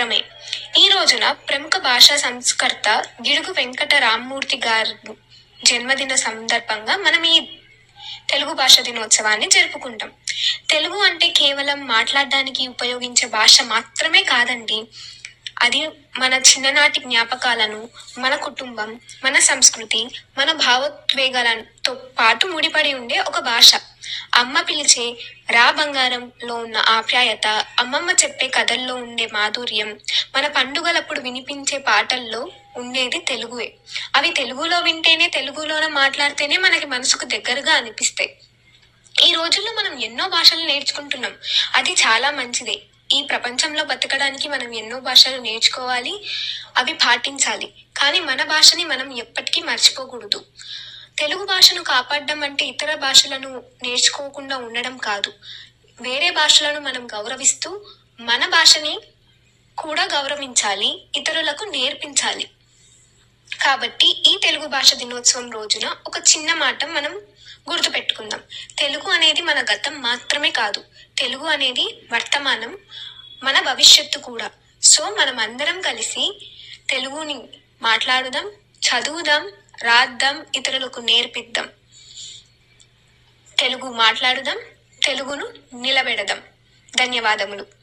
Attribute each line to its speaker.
Speaker 1: మాత్రమే ఈ రోజున ప్రముఖ భాషా సంస్కర్త గిడుగు వెంకట రామ్మూర్తి గారి జన్మదిన సందర్భంగా మనం ఈ తెలుగు భాష దినోత్సవాన్ని జరుపుకుంటాం తెలుగు అంటే కేవలం మాట్లాడడానికి ఉపయోగించే భాష మాత్రమే కాదండి అది మన చిన్ననాటి జ్ఞాపకాలను మన కుటుంబం మన సంస్కృతి మన భావోద్వేగాలతో పాటు ముడిపడి ఉండే ఒక భాష అమ్మ పిలిచే రా బంగారంలో ఉన్న ఆప్యాయత అమ్మమ్మ చెప్పే కథల్లో ఉండే మాధుర్యం మన పండుగలప్పుడు వినిపించే పాటల్లో ఉండేది తెలుగువే అవి తెలుగులో వింటేనే తెలుగులోనే మాట్లాడితేనే మనకి మనసుకు దగ్గరగా అనిపిస్తాయి ఈ రోజుల్లో మనం ఎన్నో భాషలు నేర్చుకుంటున్నాం అది చాలా మంచిదే ఈ ప్రపంచంలో బతకడానికి మనం ఎన్నో భాషలు నేర్చుకోవాలి అవి పాటించాలి కానీ మన భాషని మనం ఎప్పటికీ మర్చిపోకూడదు తెలుగు భాషను కాపాడడం అంటే ఇతర భాషలను నేర్చుకోకుండా ఉండడం కాదు వేరే భాషలను మనం గౌరవిస్తూ మన భాషని కూడా గౌరవించాలి ఇతరులకు నేర్పించాలి కాబట్టి ఈ తెలుగు భాష దినోత్సవం రోజున ఒక చిన్న మాట మనం గుర్తుపెట్టుకుందాం తెలుగు అనేది మన గతం మాత్రమే కాదు తెలుగు అనేది వర్తమానం మన భవిష్యత్తు కూడా సో మనం అందరం కలిసి తెలుగుని మాట్లాడుదాం చదువుదాం రాద్దాం ఇతరులకు నేర్పిద్దాం తెలుగు మాట్లాడుదాం తెలుగును నిలబెడదాం ధన్యవాదములు